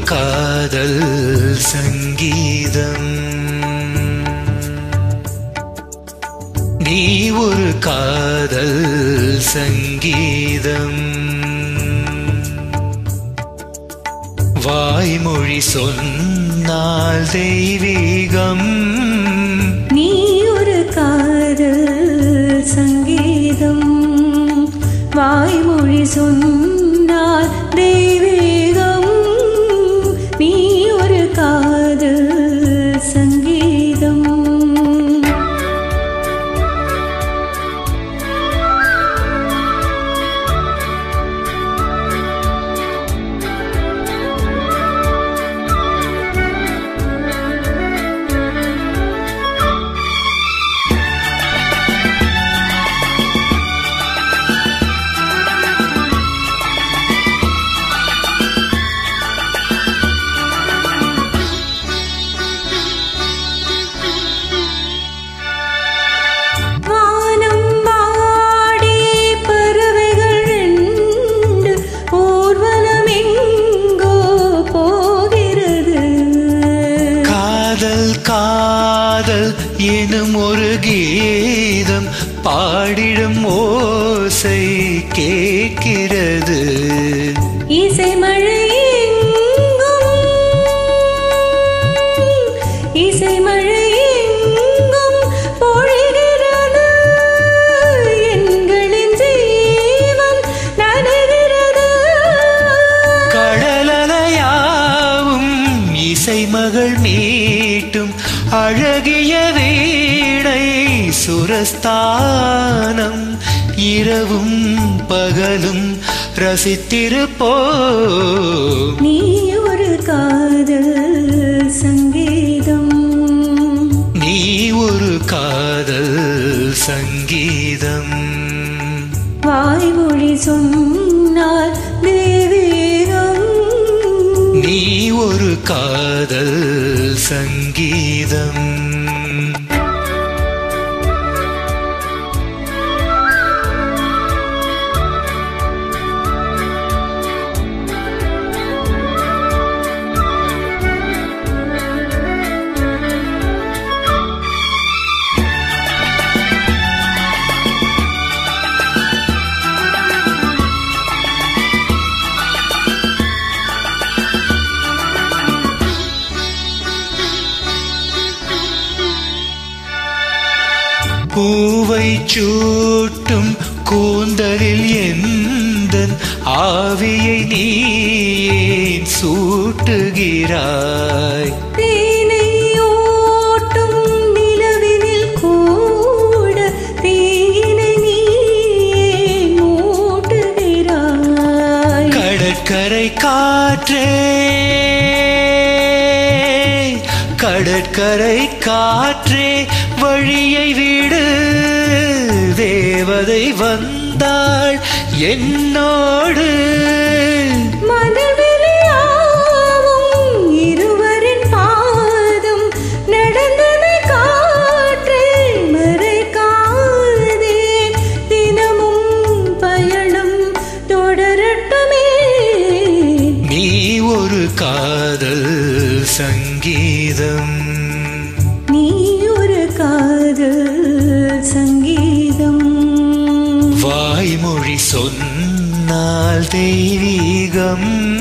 காதல் சங்கீதம் நீ ஒரு காதல் சங்கீதம் வாய்மொழி சொன்னால் தெய்வீகம் நீ ஒரு காதல் சங்கீதம் வாய்மொழி சொன்னால் தெய்வீகம் நீ ஒரு காதல் சங்கீதம் வானம் வாடி பறவைகள் ரெண்டு ஊர்வலம் எங்கோ போகிறது காதல் காதல் எனும் ஒரு கீதம் பாடிடும் ஓசை கேட்கிறது இசை மழை எங்கும் இசை மழை எங்கும் பொழிகிறது எங்களின் ஜீவன் நனைகிறது கடலலையாவும் இசை மகள் மீட்டும் அழகிய வீடை சுரஸ்தானம் இரவும் பகலும் ரசித்திருப்போம் நீ ஒரு காதல் சங்கீதம் நீ ஒரு காதல் சங்கீதம் வாய்மொழி சொன்னால் தெய்வீகம் நீ ஒரு காதல் சங்கீதம் பூவை சூட்டும் கூந்தலில் எந்தன் ஆவியை நீ ஏன் சூட்டுகிறாய் தேனை ஓட்டும் நிலவினில் கூட தீனை நீ ஏன் மூட்டுகிறாய் கடற்கரை காற்றே கடற்கரை காற்றே வழியை விடு தேவதை வந்தாள் என்னோடு மனவெளியாவும் இருவரின் பாதம் நடந்ததை காற்றில் மறைக்காதே தினமும் பயணம் தொடரட்டுமே நீ ஒரு காதல் சங்கீதம் நீ ஒரு காதல் சங்கீதம் வாய்மொழி சொன்னால் தெய்வீகம்